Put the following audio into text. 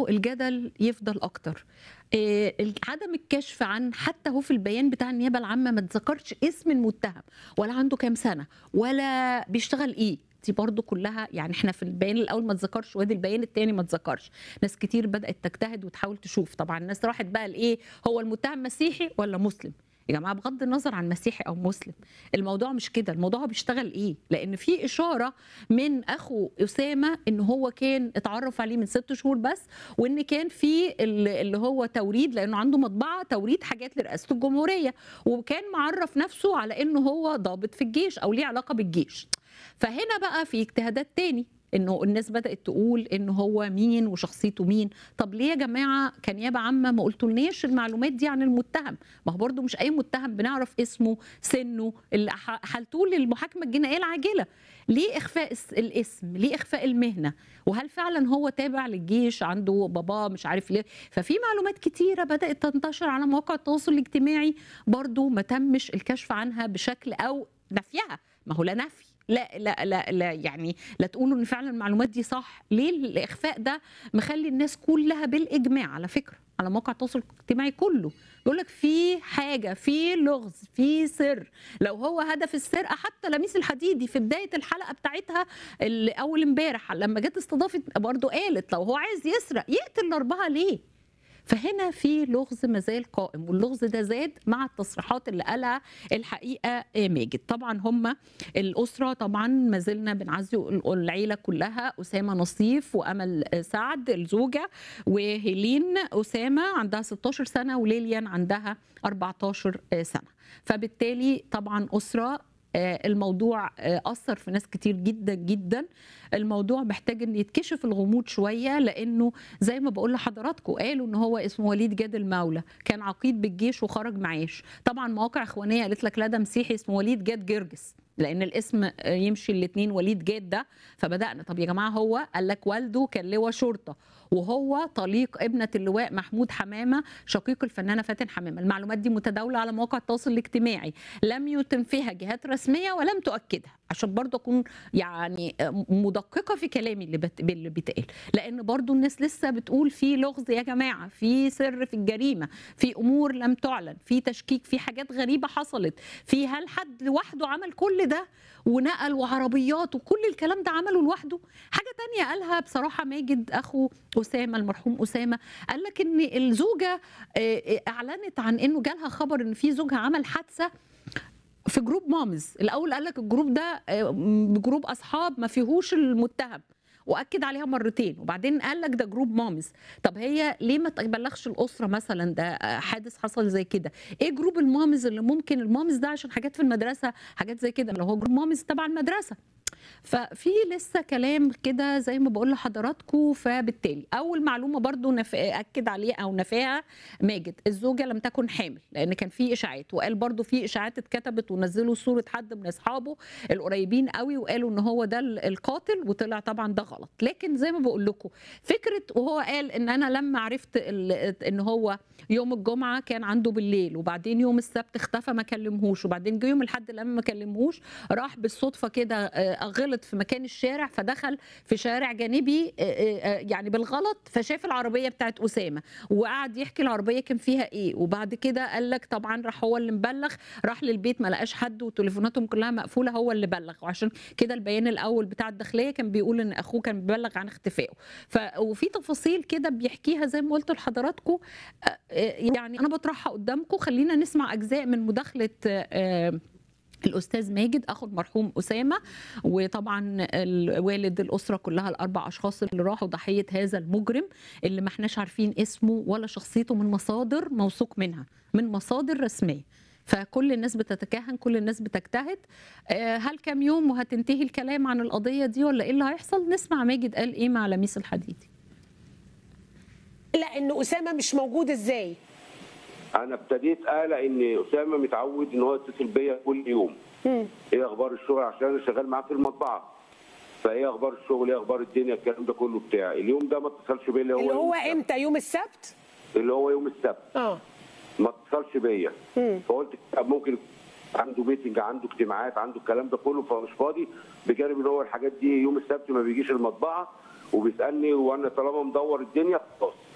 انه الجدل يفضل اكتر آه، عدم الكشف عن حتى هو في البيان بتاع النيابه العامه ما تذكرش اسم المتهم ولا عنده كام سنه ولا بيشتغل ايه دي برضو كلها يعني احنا في البيان الاول ما تذكرش وادي البيان الثاني ما تذكرش ناس كتير بدات تجتهد وتحاول تشوف طبعا الناس راحت بقى لايه هو المتهم مسيحي ولا مسلم يا جماعه بغض النظر عن مسيحي او مسلم الموضوع مش كده الموضوع هو بيشتغل ايه لان في اشاره من اخو اسامه ان هو كان اتعرف عليه من ست شهور بس وان كان في ال- اللي هو توريد لانه عنده مطبعه توريد حاجات لرئاسه الجمهوريه وكان معرف نفسه على انه هو ضابط في الجيش او ليه علاقه بالجيش فهنا بقى في اجتهادات تاني انه الناس بدات تقول ان هو مين وشخصيته مين طب ليه يا جماعه كنيابه عامه ما قلتولناش المعلومات دي عن المتهم ما هو برضو مش اي متهم بنعرف اسمه سنه اللي ح- حالته للمحاكمه الجنائيه العاجله ليه اخفاء الس- الاسم ليه اخفاء المهنه وهل فعلا هو تابع للجيش عنده باباه مش عارف ليه ففي معلومات كتيره بدات تنتشر على مواقع التواصل الاجتماعي برضو ما تمش الكشف عنها بشكل او نفيها ما هو لا نفي لا لا لا لا يعني لا تقولوا ان فعلا المعلومات دي صح ليه الاخفاء ده مخلي الناس كلها بالاجماع على فكره على مواقع التواصل الاجتماعي كله بيقول لك في حاجه في لغز في سر لو هو هدف السرقه حتى لميس الحديدي في بدايه الحلقه بتاعتها اللي اول امبارح لما جت استضافت برضه قالت لو هو عايز يسرق يقتل الاربعه ليه فهنا في لغز مازال قائم واللغز ده زاد مع التصريحات اللي قالها الحقيقه ماجد طبعا هم الاسره طبعا ما زلنا بنعزي العيله كلها اسامه نصيف وامل سعد الزوجه وهيلين اسامه عندها 16 سنه وليليان عندها 14 سنه فبالتالي طبعا اسره آه، الموضوع آه، اثر في ناس كتير جدا جدا الموضوع محتاج ان يتكشف الغموض شويه لانه زي ما بقول لحضراتكم قالوا ان هو اسمه وليد جاد المولى كان عقيد بالجيش وخرج معاش طبعا مواقع اخوانيه قالت لك لا ده مسيحي اسمه وليد جاد جرجس لان الاسم آه، يمشي الاثنين وليد جاد ده فبدانا طب يا جماعه هو قال لك والده كان لواء شرطه وهو طليق ابنه اللواء محمود حمامه شقيق الفنانه فاتن حمامه المعلومات دي متداوله على مواقع التواصل الاجتماعي لم يتم فيها جهات رسميه ولم تؤكدها عشان برضه اكون يعني مدققه في كلامي اللي بت... اللي بيتقال لان برضه الناس لسه بتقول في لغز يا جماعه في سر في الجريمه في امور لم تعلن في تشكيك في حاجات غريبه حصلت في هل حد لوحده عمل كل ده ونقل وعربيات وكل الكلام ده عمله لوحده حاجه تانية قالها بصراحه ماجد اخو اسامه المرحوم اسامه قال لك ان الزوجه آه، آه، اعلنت عن انه جالها خبر ان في زوجها عمل حادثه في جروب مامز الاول قال لك الجروب ده آه، م- جروب اصحاب ما فيهوش المتهم واكد عليها مرتين وبعدين قال لك ده جروب مامز طب هي ليه ما تبلغش الاسره مثلا ده آه، حادث حصل زي كده ايه جروب المامز اللي ممكن المامز ده عشان حاجات في المدرسه حاجات زي كده لو هو جروب مامز تبع المدرسه ففي لسه كلام كده زي ما بقول لحضراتكم فبالتالي اول معلومه برضو نف... اكد عليه او نفاها ماجد الزوجه لم تكن حامل لان كان في اشاعات وقال برضو في اشاعات اتكتبت ونزلوا صوره حد من اصحابه القريبين قوي وقالوا ان هو ده ال- القاتل وطلع طبعا ده غلط لكن زي ما بقول لكم فكره وهو قال ان انا لما عرفت ال... ان هو يوم الجمعه كان عنده بالليل وبعدين يوم السبت اختفى ما كلمهوش وبعدين جه يوم الاحد لما ما كلمهوش راح بالصدفه كده آه، غلط في مكان الشارع فدخل في شارع جانبي آه، آه، يعني بالغلط فشاف العربيه بتاعت اسامه وقعد يحكي العربيه كان فيها ايه وبعد كده قال لك طبعا راح هو اللي مبلغ راح للبيت ما لقاش حد وتليفوناتهم كلها مقفوله هو اللي بلغ وعشان كده البيان الاول بتاع الداخليه كان بيقول ان اخوه كان بيبلغ عن اختفائه ف وفي تفاصيل كده بيحكيها زي ما قلت لحضراتكم آه، آه، يعني انا بطرحها قدامكم خلينا نسمع اجزاء من مداخله آه، الاستاذ ماجد اخو المرحوم اسامه وطبعا ال- والد الاسره كلها الاربع اشخاص اللي راحوا ضحيه هذا المجرم اللي ما احناش عارفين اسمه ولا شخصيته من مصادر موثوق منها من مصادر رسميه فكل الناس بتتكهن كل الناس بتجتهد آه، هل كام يوم وهتنتهي الكلام عن القضيه دي ولا ايه اللي هيحصل نسمع ماجد قال ايه مع لميس الحديدي لا ان اسامه مش موجود ازاي انا ابتديت قلق ان اسامه متعود ان هو يتصل بيا كل يوم مم. ايه اخبار الشغل عشان انا شغال معاه في المطبعه فايه اخبار الشغل ايه اخبار الدنيا الكلام ده كله بتاعي اليوم ده ما اتصلش بيا اللي هو اللي يوم هو السبت. امتى يوم السبت اللي هو يوم السبت اه ما اتصلش بيا مم. فقلت طب ممكن عنده ميتنج عنده اجتماعات عنده الكلام ده كله فمش فاضي بجانب ان هو الحاجات دي يوم السبت ما بيجيش المطبعه وبيسالني وانا طالما مدور الدنيا خلاص